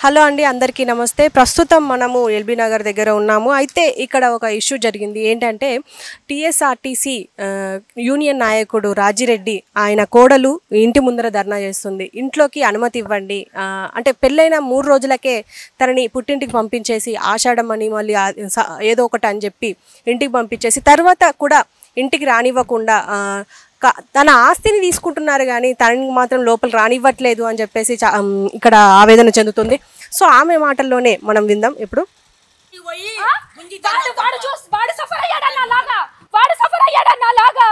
hello అండి అందరికీ నమస్తే ప్రస్తుతం మనము ఎల్బీ నగర్ దగ్గర ఉన్నాము అయితే ఇక్కడ ఒక ఇష్యూ జరిగింది ఏంటంటే టీఎస్ఆర్టీసీ ఆ, యూనియన్ నాయకుడు రాజిరెడ్డి ఆయన కోడలు ఇంటి ముందర ధర్నా చేస్తుంది ఇంట్లోకి అనుమతి ఇవ్వండి ఆ, అంటే పెళ్ళైన మూడు రోజులకే తనని పుట్టింటికి పంపించేసి ఆషాఢం అని మళ్ళీ ఆ- స- ఏదో ఒకటి అని చెప్పి ఇంటికి పంపించేసి తర్వాత కూడా ఇంటికి రానివ్వకుండా ఆ, క- తన ఆస్తిని తీసుకుంటున్నారు కానీ తనని మాత్రం లోపల రానివ్వట్లేదు అని చెప్పేసి చా- ఉమ్, ఇక్కడ ఆవేదన చెందుతుంది సో ఆమె మాటల్లోనే మనం విందాం ఇప్పుడు వాడు వాడు చూసి వాడు సఫర్ అయ్యాడా నా లాగా వాడు సఫర్ అయ్యాడా నా లాగా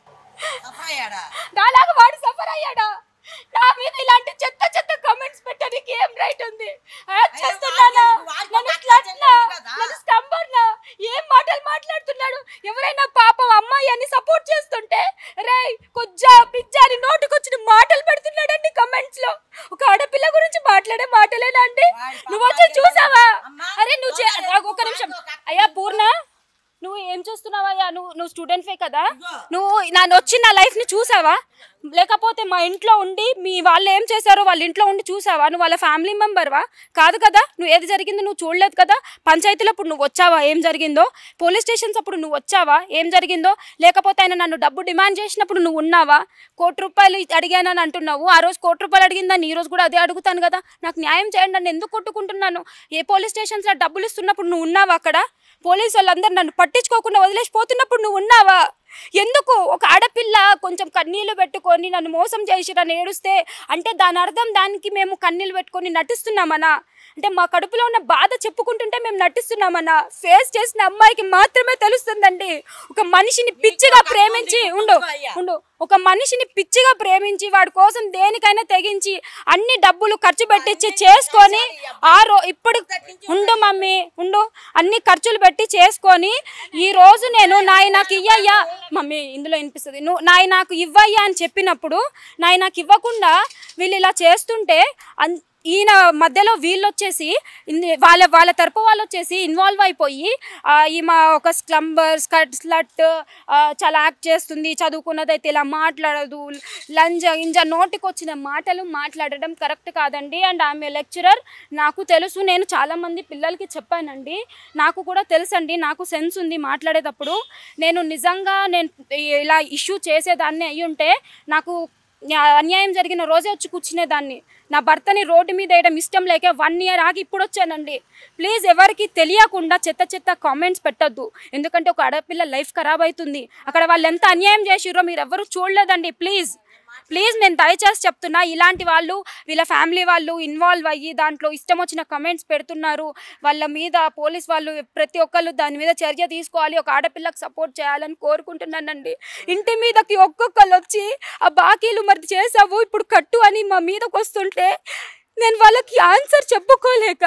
నా లాగా వాడు సఫర్ అయ్యాడా నా మీద ఇలాంటి చెత్త చెత్త కమెంట్స్ పెట్టడానికి ఏం రైట్ ఉంది యాడ్ చేస్తున్నానా నన్ను స్లట్నా నన్ను స్టంబర్నా ఏం మాటలు మాట్లాడుతున్నాడు ఎవరైనా పాపం అమ్మాయి అని సపోర్ట్ చేస్తుంటే రే కొజ్జా పిజ్జా అని నోటికొచ్చిన మాటలు పెడుతున్నాడండి కమెంట్స్ లో ఒక ఆడపిల్ల గురించి మాట్లాడే మాటలేనా అండి నువ్వు వచ్చి చూసావా అరే నువ్వు చే- ఒక నిమిషం అయ్యా పూర్ణ నువ్వు ఏం చూస్తున్నావయ్యా నువ్వు నువ్వు స్టూడెంట్వే కదా నువ్వు నన్ను వచ్చి నా లైఫ్ ని చూసావా లేకపోతే మా ఇంట్లో ఉండి మీ వాళ్ళు ఏం చేశారో వాళ్ళ ఇంట్లో ఉండి చూసావా నువ్వు వాళ్ళ ఫ్యామిలీ మెంబర్వా కాదు కదా నువ్వు ఏది జరిగిందో నువ్వు చూడలేదు కదా పంచాయతీలో అప్పుడు నువ్వు వచ్చావా ఏం జరిగిందో పోలీస్ స్టేషన్స్ అప్పుడు నువ్వు వచ్చావా ఏం జరిగిందో లేకపోతే ఆయన నన్ను డబ్బు డిమాండ్ చేసినప్పుడు నువ్వు ఉన్నావా కోటి రూపాయలు అడిగానని అంటున్నావు ఆ రోజు కోటి రూపాయలు అడిగిందని ఈ రోజు కూడా అదే అడుగుతాను కదా నాకు న్యాయం చేయండి నన్ను ఎందుకు కొట్టుకుంటున్నాను ఏ పోలీస్ స్టేషన్స్లో డబ్బులు ఇస్తున్నప్పుడు నువ్వు ఉన్నావా అక్కడ పోలీసు వాళ్ళందరూ నన్ను పట్టించుకోకుండా వదిలేసిపోతున్నప్పుడు నువ్వు ఉన్నావా ఎందుకు ఒక ఆడపిల్ల కొంచెం కన్నీళ్లు పెట్టుకొని నన్ను మోసం చేసి నన్ను ఏడుస్తే అంటే దాని అర్థం దానికి మేము కన్నీళ్ళు పెట్టుకొని నటిస్తున్నామనా అంటే మా కడుపులో ఉన్న బాధ చెప్పుకుంటుంటే మేము నటిస్తున్నామన్నా ఫేస్ చేసిన అమ్మాయికి మాత్రమే తెలుస్తుందండి ఒక మనిషిని పిచ్చిగా ప్రేమించి ఉండు ఉండు ఒక మనిషిని పిచ్చిగా ప్రేమించి వాడి కోసం దేనికైనా తెగించి అన్ని డబ్బులు ఖర్చు పెట్టించి చేసుకొని ఆ రో ఇప్పుడు ఉండు మమ్మీ ఉండు అన్ని ఖర్చులు పెట్టి చేసుకొని ఈ రోజు నేను నాయ నాకు ఇయ్యయ్యా మమ్మీ ఇందులో వినిపిస్తుంది నువ్వు నాయ నాకు ఇవ్వయ్యా అని చెప్పినప్పుడు నాయ నాకు ఇవ్వకుండా వీళ్ళు ఇలా చేస్తుంటే అన్ ఈయన మధ్యలో వీళ్ళు వచ్చేసి ఇన్ని- వాళ్ళ వాళ్ళ తరపు వాళ్ళు వచ్చేసి ఇన్వాల్వ్ అయిపోయి ఆ, ఈమె ఒక స్లంబర్ స్కట్ స్లట్ ఆ, చాలా యాక్ట్ చేస్తుంది చదువుకున్నదైతే ఇలా మాట్లాడదు లంజ ఇంజ నోటికి వచ్చిన మాటలు మాట్లాడడం కరెక్ట్ కాదండి అండ్ ఆమె లెక్చరర్ నాకు తెలుసు నేను చాలామంది పిల్లలకి చెప్పానండి నాకు కూడా తెలుసండి నాకు సెన్స్ ఉంది మాట్లాడేటప్పుడు నేను నిజంగా నేను ఇలా ఇష్యూ చేసేదాన్ని అయి ఉంటే నాకు న్యా- అన్యాయం జరిగిన రోజే వచ్చి కూర్చునేదాన్ని నా భర్తని రోడ్డు మీద వేయడం ఇష్టం లేక వన్ ఇయర్ ఆగి ఇప్పుడు వచ్చానండి ప్లీజ్ ఎవరికి తెలియకుండా చెత్త చెత్త కామెంట్స్ పెట్టొద్దు ఎందుకంటే ఒక ఆడపిల్ల లైఫ్ ఖరాబ్ అవుతుంది అక్కడ వాళ్ళు ఎంత అన్యాయం చేసిర్రో మీరు ఎవరు చూడలేదండి ప్లీజ్ ప్లీజ్ నేను దయచేసి చెప్తున్నా ఇలాంటి వాళ్ళు వీళ్ళ ఫ్యామిలీ వాళ్ళు ఇన్వాల్వ్ అయ్యి దాంట్లో ఇష్టం వచ్చిన కమెంట్స్ పెడుతున్నారు వాళ్ళ మీద పోలీస్ వాళ్ళు ప్రతి ఒక్కళ్ళు దాని మీద చర్య తీసుకోవాలి ఒక ఆడపిల్లకు సపోర్ట్ చేయాలని కోరుకుంటున్నానండి ఇంటి మీదకి ఒక్కొక్కళ్ళు వచ్చి ఆ బాకీలు మరి చేసావు ఇప్పుడు కట్టు అని మా మీదకి వస్తుంటే నేను వాళ్ళకి ఆన్సర్ చెప్పుకోలేక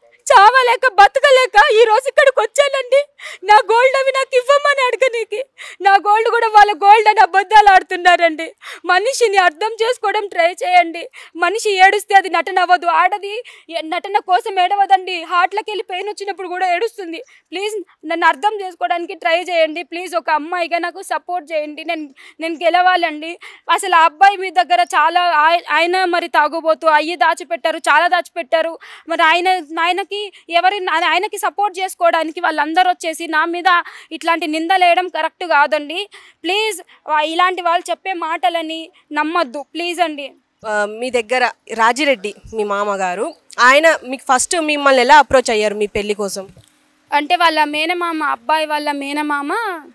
చావలేక బతకలేక ఈ రోజు ఇక్కడికి వచ్చానండి నా గోల్డ్ అవి నాకు ఇవ్వమని అడగనీకి నా గోల్డ్ కూడా వాళ్ళ గోల్డ్ అని అబద్ధాలు ఆడుతున్నారండి మనిషిని అర్థం చేసుకోవడం ట్రై చేయండి మనిషి ఏడుస్తే అది నటన అవ్వదు ఆడది ఏ- నటన కోసం ఏడవదండి హార్ట్లోకి వెళ్ళి పెయిన్ వచ్చినప్పుడు కూడా ఏడుస్తుంది ప్లీజ్ నన్ను అర్థం చేసుకోవడానికి ట్రై చేయండి ప్లీజ్ ఒక అమ్మాయిగా నాకు సపోర్ట్ చేయండి నేను నేను గెలవాలండి అసలు ఆ అబ్బాయి మీ దగ్గర చాలా ఆయ- ఆయన మరి తాగుబోతూ అయ్యి దాచిపెట్టారు చాలా దాచిపెట్టారు మరి ఆయన ఆయనకి ఎవరి ఆయనకి సపోర్ట్ చేసుకోవడానికి వాళ్ళందరూ వచ్చేసి నా మీద ఇట్లాంటి నిందలేయడం కరెక్ట్ కాదండి ప్లీజ్ ఇలాంటి వాళ్ళు చెప్పే మాటలని నమ్మొద్దు ప్లీజ్ అండి ఆ, మీ దగ్గర రాజిరెడ్డి మీ మామగారు ఆయన మీకు ఫస్ట్ మిమ్మల్ని ఎలా అప్రోచ్ అయ్యారు మీ పెళ్లి కోసం అంటే వాళ్ళ మేనమామ అబ్బాయి వాళ్ళ మేనమామ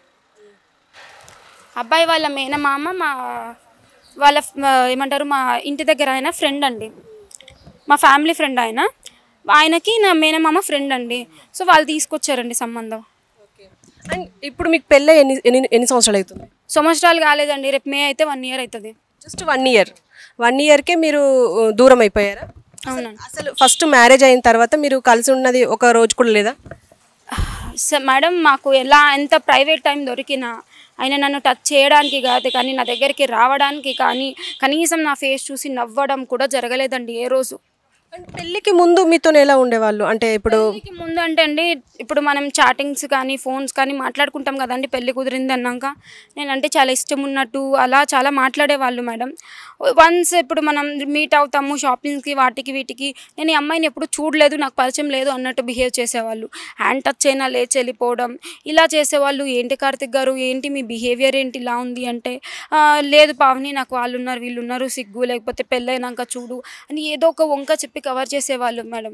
అబ్బాయి వాళ్ళ మేనమామ మా వాళ్ళ ఆ, ఏమంటారు మా ఇంటి దగ్గర ఆయన ఫ్రెండ్ అండి మా ఫ్యామిలీ ఫ్రెండ్ ఆయన ఆయనకి నా మేనమామ ఫ్రెండ్ అండి సో వాళ్ళు తీసుకొచ్చారండి సంబంధం అండ్ ఇప్పుడు మీకు పెళ్ళి ఎన్ని ఎన్ని ఎన్ని సంవత్సరాలు అవుతుంది సంవత్సరాలు కాలేదండి రేపు మే అయితే వన్ ఇయర్ అవుతుంది జస్ట్ వన్ ఇయర్ వన్ ఇయర్కే మీరు uh, దూరం అయిపోయారా అవునండి అసలు ఫస్ట్ మ్యారేజ్ అయిన తర్వాత మీరు కలిసి ఉన్నది ఒక రోజు కూడా లేదా స- మేడం మాకు ఎలా ఎంత ప్రైవేట్ టైం దొరికినా ఆయన నన్ను టచ్ చేయడానికి కాదు కానీ నా దగ్గరికి రావడానికి కానీ కనీసం నా ఫేస్ చూసి నవ్వడం కూడా జరగలేదండి ఏ రోజు అంటే పెళ్ళికి ముందు మీతో ఎలా ఉండేవాళ్ళు అంటే ఇప్పుడు పెళ్ళికి ముందు అంటే అండి ఇప్పుడు మనం చాటింగ్స్ కానీ ఫోన్స్ కానీ మాట్లాడుకుంటాం కదండి పెళ్ళి కుదిరింది అన్నాక నేనంటే చాలా ఇష్టం ఉన్నట్టు అలా చాలా మాట్లాడేవాళ్ళు మేడం వన్స్ ఇప్పుడు మనం మీట్ అవుతాము షాపింగ్కి వాటికి వీటికి నేను ఈ అమ్మాయిని ఎప్పుడు చూడలేదు నాకు పరిచయం లేదు అన్నట్టు బిహేవ్ చేసేవాళ్ళు హ్యాండ్ టచ్ అయినా లేచి వెళ్ళిపోవడం ఇలా చేసేవాళ్ళు ఏంటి కార్తిక్ గారు ఏంటి మీ బిహేవియర్ ఏంటి ఇలా ఉంది అంటే "ఆ, లేదు పావని నాకు వాళ్ళు ఉన్నారు వీళ్ళు ఉన్నారు సిగ్గు లేకపోతే పెళ్ళైనాక చూడు అని ఏదో ఒక వంక చెప్పి కవర్ చేసేవాళ్ళు మేడం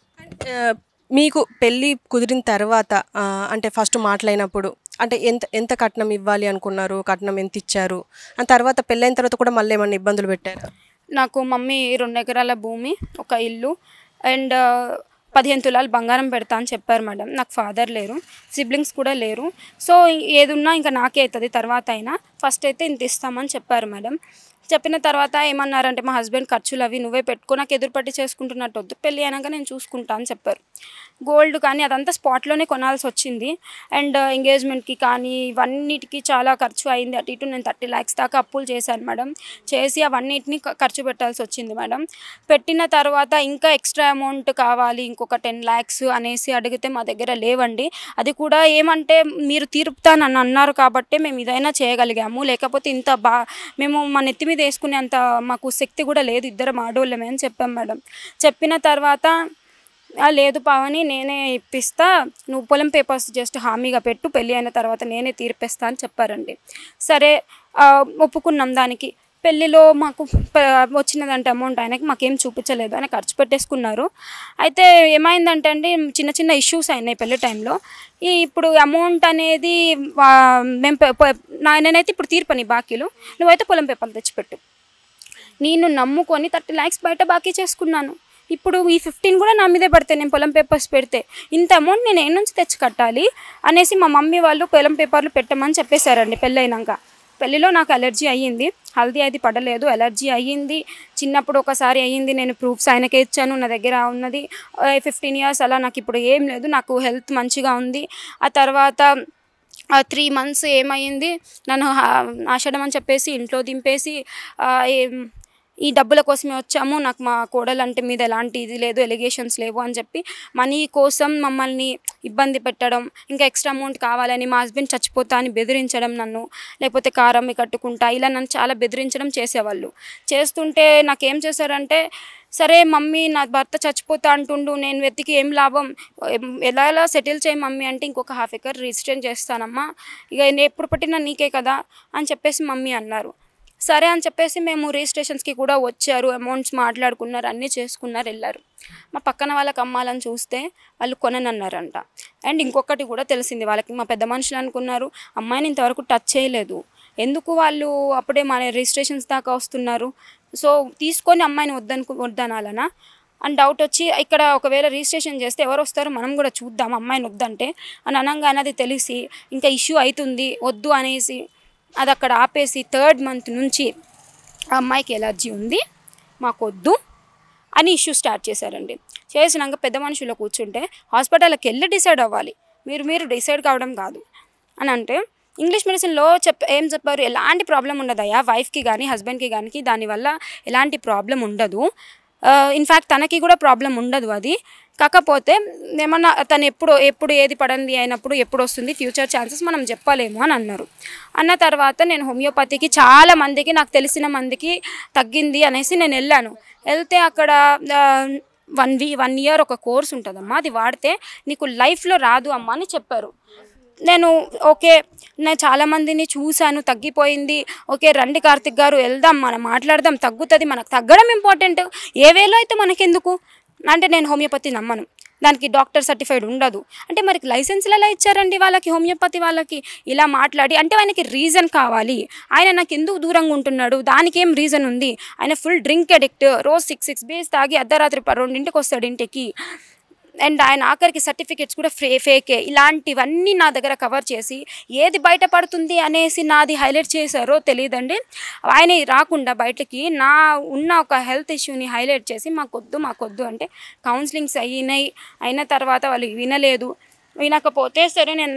ఆ, మీకు పెళ్ళి కుదిరిన తర్వాత ఆ, అంటే ఫస్ట్ మాట్లాడినప్పుడు అంటే ఎంత ఎంత కట్నం ఇవ్వాలి అనుకున్నారు కట్నం ఎంత ఇచ్చారు ఆ తర్వాత పెళ్ళైన తర్వాత కూడా మళ్ళీ ఏమన్నా ఇబ్బందులు పెట్టారు నాకు మమ్మీ రెండు ఎకరాల భూమి ఒక ఇల్లు అండ్ పదిహేను తులాలు బంగారం పెడతా అని చెప్పారు మేడం నాకు ఫాదర్ లేరు సిబ్లింగ్స్ కూడా లేరు సో ఏది ఉన్నా ఇంకా నాకే అవుతుంది తర్వాత అయినా ఫస్ట్ అయితే ఇంత ఇస్తామని చెప్పారు మేడం చెప్పిన తర్వాత ఏమన్నారంటే మా హస్బెండ్ ఖర్చులు అవి నువ్వే పెట్టుకో నాకు ఎదురుపట్టి చేసుకుంటున్నట్టు వద్దు పెళ్ళి అయినాక నేను చూసుకుంటా అని చెప్పారు గోల్డ్ కానీ అదంతా స్పాట్లోనే కొనాల్సి వచ్చింది అండ్ ఎంగేజ్మెంట్కి కానీ ఇవన్నిటికి చాలా ఖర్చు అయింది అటు ఇటు నేను థర్టీ ల్యాక్స్ దాకా అప్పులు చేశాను మేడం చేసి అవన్నిటిని ఖ- ఖర్చు పెట్టాల్సి వచ్చింది మేడం పెట్టిన తర్వాత ఇంకా ఎక్స్ట్రా అమౌంట్ కావాలి ఇంకొక టెన్ ల్యాక్స్ అనేసి అడిగితే మా దగ్గర లేవండి అది కూడా ఏమంటే మీరు తీరుపుతానని అన్నారు కాబట్టి మేము ఇదైనా చేయగలిగాము లేకపోతే ఇంత బా మేము మా నెత్తి మీద వేసుకునే అంత మాకు శక్తి కూడా లేదు ఇద్దరం ఆడోళ్ళమే అని చెప్పాం మేడం చెప్పిన తర్వాత "ఆ, లేదు పావని నేనే ఇప్పిస్తా నువ్వు పొలం పేపర్స్ జస్ట్ హామీగా పెట్టు పెళ్ళి అయిన తర్వాత నేనే తీర్పిస్తా అని చెప్పారండి సరే ఆ, ఒప్పుకున్నాం దానికి పెళ్ళిలో మాకు ప- వచ్చినదంటే అమౌంట్ ఆయనకి మాకేం చూపించలేదు ఆయన ఖర్చు పెట్టేసుకున్నారు అయితే ఏమైందంటే అండి చిన్న చిన్న ఇష్యూస్ అయినాయి పెళ్లి టైంలో ఈ ఇప్పుడు అమౌంట్ అనేది వా- మేము పె- పె- నా నేనైతే ఇప్పుడు తీర్పని బాకీలు నువ్వైతే పొలం పేపర్లు తెచ్చిపెట్టు నేను నమ్ముకొని థర్టీ ల్యాక్స్ బయట బాకీ చేసుకున్నాను ఇప్పుడు ఈ ఫిఫ్టీన్ కూడా నా మీదే పడతాయి నేను పొలం పేపర్స్ పెడితే ఇంత అమౌంట్ నేను ఏ నుంచి తెచ్చి కట్టాలి అనేసి మా మమ్మీ వాళ్ళు పొలం పేపర్లు పెట్టమని చెప్పేశారండి పెళ్ళైనాక పెళ్ళిలో నాకు అలర్జీ అయ్యింది హల్దీ అది పడలేదు అలర్జీ అయ్యింది చిన్నప్పుడు ఒకసారి అయ్యింది నేను ప్రూఫ్స్ ఆయనకే ఇచ్చాను నా దగ్గర ఉన్నది ఫిఫ్టీన్ ఇయర్స్ అలా నాకు ఇప్పుడు ఏం లేదు నాకు హెల్త్ మంచిగా ఉంది ఆ తర్వాత ఆ త్రీ మంత్స్ ఏమైంది నన్ను హా- ఆషాఢం అని చెప్పేసి ఇంట్లో దింపేసి ఆ, ఏం- ఈ డబ్బుల కోసమే వచ్చాము నాకు మా కోడలు అంటే మీద ఎలాంటి ఇది లేదు ఎలిగేషన్స్ లేవు అని చెప్పి మనీ కోసం మమ్మల్ని ఇబ్బంది పెట్టడం ఇంకా ఎక్స్ట్రా అమౌంట్ కావాలని మా హస్బెండ్ చచ్చిపోతా అని బెదిరించడం నన్ను లేకపోతే కారం కట్టుకుంటా ఇలా నన్ను చాలా బెదిరించడం చేసేవాళ్ళు చేస్తుంటే నాకేం చేశారంటే సరే మమ్మీ నా భర్త చచ్చిపోతా అంటుండు నేను వెతికి ఏం లాభం ఎం- ఎలా ఎలా సెటిల్ చేయి మమ్మీ అంటే ఇంకొక హాఫ్ ఎకర్ రిజిస్ట్రేషన్ చేస్తానమ్మా ఇక నేను ఎప్పుడు పట్టినా నీకే కదా అని చెప్పేసి మమ్మీ అన్నారు సరే అని చెప్పేసి మేము రిజిస్ట్రేషన్స్కి కూడా వచ్చారు అమౌంట్స్ మాట్లాడుకున్నారు అన్నీ చేసుకున్నారు వెళ్ళారు మా పక్కన వాళ్ళకి అమ్మాలని చూస్తే వాళ్ళు కొననన్నారంట అండ్ ఇంకొకటి కూడా తెలిసింది వాళ్ళకి మా పెద్ద మనుషులు అనుకున్నారు అమ్మాయిని ఇంతవరకు టచ్ చేయలేదు ఎందుకు వాళ్ళు అప్పుడే మన రిజిస్ట్రేషన్స్ దాకా వస్తున్నారు సో తీసుకొని అమ్మాయిని వద్దనుకు వద్దనాలనా అని డౌట్ వచ్చి ఇక్కడ ఒకవేళ రిజిస్ట్రేషన్ చేస్తే ఎవరు వస్తారో మనం కూడా చూద్దాం అమ్మాయిని వద్దంటే అని అనగానే అది తెలిసి ఇంకా ఇష్యూ అవుతుంది వద్దు అనేసి అది అక్కడ ఆపేసి థర్డ్ మంత్ నుంచి ఆ అమ్మాయికి ఎలర్జీ ఉంది మాకు వద్దు అని ఇష్యూ స్టార్ట్ చేశారండి చేసినాక పెద్ద మనుషులు కూర్చుంటే హాస్పిటల్కి వెళ్ళి డిసైడ్ అవ్వాలి మీరు మీరు డిసైడ్ కావడం కాదు అని అంటే ఇంగ్లీష్ మెడిసిన్లో చెప్ ఏం చెప్పారు ఎలాంటి ప్రాబ్లం ఉండదయ్యా వైఫ్కి కానీ హస్బెండ్కి కానీ దానివల్ల ఎలాంటి ప్రాబ్లం ఉండదు ఇన్ఫ్యాక్ట్ తనకి కూడా ప్రాబ్లం ఉండదు అది కాకపోతే ఏమన్నా తను ఎప్పుడు ఎప్పుడు ఏది పడంది అయినప్పుడు ఎప్పుడు వస్తుంది ఫ్యూచర్ ఛాన్సెస్ మనం చెప్పలేము అని అన్నారు అన్న తర్వాత నేను హోమియోపతికి చాలా మందికి నాకు తెలిసిన మందికి తగ్గింది అనేసి నేను వెళ్ళాను వెళ్తే అక్కడ వన్ వీ వన్ ఇయర్ ఒక కోర్స్ ఉంటుందమ్మా అది వాడితే నీకు లైఫ్లో రాదు అమ్మా అని చెప్పారు నేను ఓకే నేను చాలామందిని చూశాను తగ్గిపోయింది ఓకే రండి కార్తిక్ గారు వెళ్దాం మనం మాట్లాడదాం తగ్గుతుంది మనకు తగ్గడం ఇంపార్టెంట్ ఏ వేలో అయితే మనకెందుకు అంటే నేను హోమియోపతి నమ్మను దానికి డాక్టర్ సర్టిఫైడ్ ఉండదు అంటే మరి లైసెన్స్లు ఎలా ఇచ్చారండి వాళ్ళకి హోమియోపతి వాళ్ళకి ఇలా మాట్లాడి అంటే ఆయనకి రీజన్ కావాలి ఆయన నాకు ఎందుకు దూరంగా ఉంటున్నాడు దానికి ఏం రీజన్ ఉంది ఆయన ఫుల్ డ్రింక్ అడిక్ట్ రోజు సిక్స్ సిక్స్ బీస్ తాగి అర్ధరాత్రి ప- రెండింటికి వస్తాడు ఇంటికి అండ్ ఆయన ఆఖరికి సర్టిఫికెట్స్ కూడా ఫే ఫేకే ఇలాంటివన్నీ నా దగ్గర కవర్ చేసి ఏది బయటపడుతుంది అనేసి నాది హైలైట్ చేశారో తెలియదండి ఆయన రాకుండా బయటకి నా ఉన్న ఒక హెల్త్ ఇష్యూని హైలైట్ చేసి మాకొద్దు మాకొద్దు అంటే కౌన్సిలింగ్స్ అయినాయి అయిన తర్వాత వాళ్ళు వినలేదు వినకపోతే సరే నేను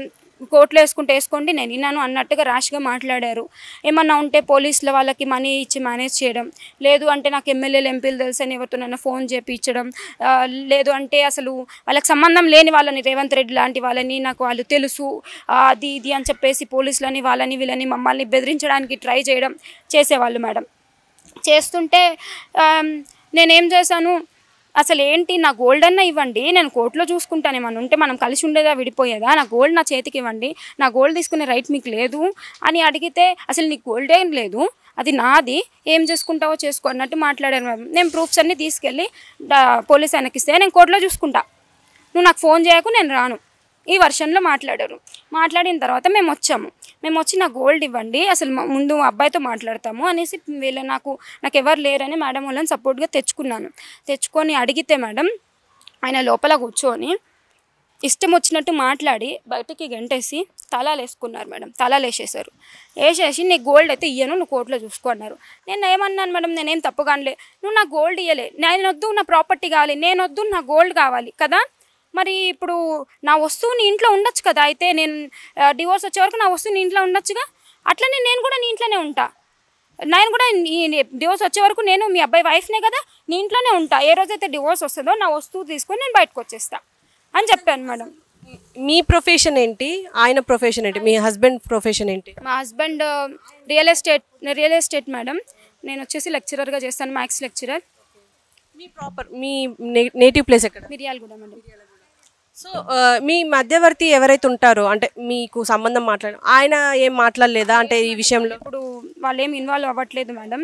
కోర్టులో వేసుకుంటే వేసుకోండి నేను విన్నాను అన్నట్టుగా ర్యాష్గా మాట్లాడారు ఏమన్నా ఉంటే పోలీసుల వాళ్ళకి మనీ ఇచ్చి మేనేజ్ చేయడం లేదు అంటే నాకు ఎమ్మెల్యేలు ఎంపీలు తెలుసని ఎవరితోనైనా ఫోన్ చేపించడం ఆ, లేదు అంటే అసలు వాళ్ళకి సంబంధం లేని వాళ్ళని రేవంత్ రెడ్డి లాంటి వాళ్ళని నాకు వాళ్ళు తెలుసు ఆ, అది ఇది అని చెప్పేసి పోలీసులని వాళ్ళని వీళ్ళని మమ్మల్ని బెదిరించడానికి ట్రై చేయడం చేసేవాళ్ళు మేడం చేస్తుంటే ఆమ్, నేనేం చేశాను అసలు ఏంటి నా గోల్డ్ అన్న ఇవ్వండి నేను కోర్టులో చూసుకుంటాను ఏమన్నా ఉంటే మనం కలిసి ఉండేదా విడిపోయేదా నా గోల్డ్ నా చేతికి ఇవ్వండి నా గోల్డ్ తీసుకునే రైట్ మీకు లేదు అని అడిగితే అసలు నీకు గోల్డ్ ఏం లేదు అది నాది ఏం చేసుకుంటావో చేసుకో అన్నట్టు మాట్లాడారు మ్యామ్ నేను ప్రూఫ్స్ అన్నీ తీసుకెళ్ళి డా- పోలీస్ ఆయనకి ఇస్తే నేను కోర్టులో చూసుకుంటా నువ్వు నాకు ఫోన్ చేయకు నేను రాను ఈ వర్షంలో మాట్లాడారు మాట్లాడిన తర్వాత మేము వచ్చాము మేము వచ్చి నా గోల్డ్ ఇవ్వండి అసలు మా- ముందు మా అబ్బాయితో మాట్లాడతాము అనేసి వీళ్ళ నాకు నాకు ఎవరు లేరని మేడం వాళ్ళని సపోర్ట్గా తెచ్చుకున్నాను తెచ్చుకొని అడిగితే మేడం ఆయన లోపల కూర్చొని ఇష్టం వచ్చినట్టు మాట్లాడి బయటికి గంటేసి తలాలు వేసుకున్నారు మేడం తలాలు వేసేసారు వేసేసి నీ గోల్డ్ అయితే ఇయ్యను నువ్వు కోర్టులో చూసుకో అన్నారు నేను ఏమన్నాను మేడం నేనేం తప్పు కానలే నువ్వు నా గోల్డ్ ఇయ్యలే నేను వద్దు నా ప్రాపర్టీ కావాలి నేను వద్దు నా గోల్డ్ కావాలి కదా మరి ఇప్పుడు నా వస్తువు నీ ఇంట్లో ఉండొచ్చు కదా అయితే నేను డివోర్స్ వచ్చే వరకు నా వస్తువు నీ ఇంట్లో ఉండొచ్చుగా అట్లనే నేను కూడా నీ ఇంట్లోనే ఉంటా నేను కూడా నీ డివోర్స్ వచ్చే వరకు నేను మీ అబ్బాయి వైఫ్నే కదా నీ ఇంట్లోనే ఉంటా ఏ రోజైతే డివోర్స్ వస్తుందో నా వస్తువు తీసుకొని నేను బయటకు వచ్చేస్తా అని చెప్పాను మేడం మీ ప్రొఫెషన్ ఏంటి ఆయన ప్రొఫెషన్ ఏంటి మీ హస్బెండ్ ప్రొఫెషన్ ఏంటి మా husband real estate real estate madam నేను వచ్చేసి లెక్చరర్గా చేస్తాను మ్యాథ్స్ లెక్చరర్ మీ ప్రాపర్ మీ నేటివ్ ప్లేస్ ఎక్కడ మిరియాలు కూడా మేడం సో ఆ, మీ మధ్యవర్తి ఎవరైతే ఉంటారో అంటే మీకు సంబంధం మాట్లాడ ఆయన ఏం మాట్లాడలేదా అంటే ఈ విషయంలో ఇప్పుడు వాళ్ళు ఏం ఇన్వాల్వ్ అవ్వట్లేదు మేడం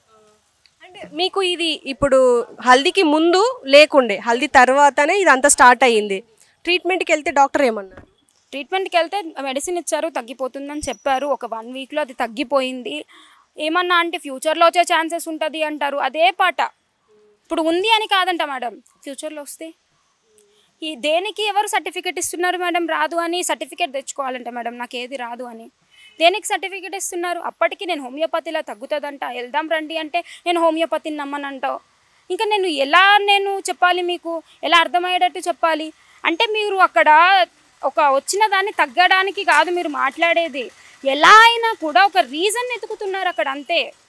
అంటే మీకు ఇది ఇప్పుడు హల్దీకి ముందు లేకుండే హల్దీ తర్వాతనే ఇదంతా స్టార్ట్ అయ్యింది ట్రీట్మెంట్కి వెళ్తే డాక్టర్ ఏమన్నారు ట్రీట్మెంట్కి వెళ్తే మెడిసిన్ ఇచ్చారు తగ్గిపోతుందని చెప్పారు ఒక వన్ వీక్లో అది తగ్గిపోయింది ఏమన్నా అంటే ఫ్యూచర్లో వచ్చే ఛాన్సెస్ ఉంటుంది అంటారు అదే పాట ఇప్పుడు ఉంది అని కాదంట మేడం ఫ్యూచర్లో వస్తే ఈ దేనికి ఎవరు సర్టిఫికేట్ ఇస్తున్నారు మేడం రాదు అని సర్టిఫికేట్ తెచ్చుకోవాలంట మేడం నాకు ఏది రాదు అని దేనికి సర్టిఫికేట్ ఇస్తున్నారు అప్పటికి నేను హోమియోపతిలో తగ్గుతుందంట వెళ్దాం రండి అంటే నేను హోమియోపతిని నమ్మనంటావు ఇంకా నేను ఎలా నేను చెప్పాలి మీకు ఎలా అర్థమయ్యేటట్టు చెప్పాలి అంటే మీరు అక్కడ ఒక వచ్చిన దాన్ని తగ్గడానికి కాదు మీరు మాట్లాడేది ఎలా అయినా కూడా ఒక రీజన్ ఎతుకుతున్నారు అక్కడ అంతే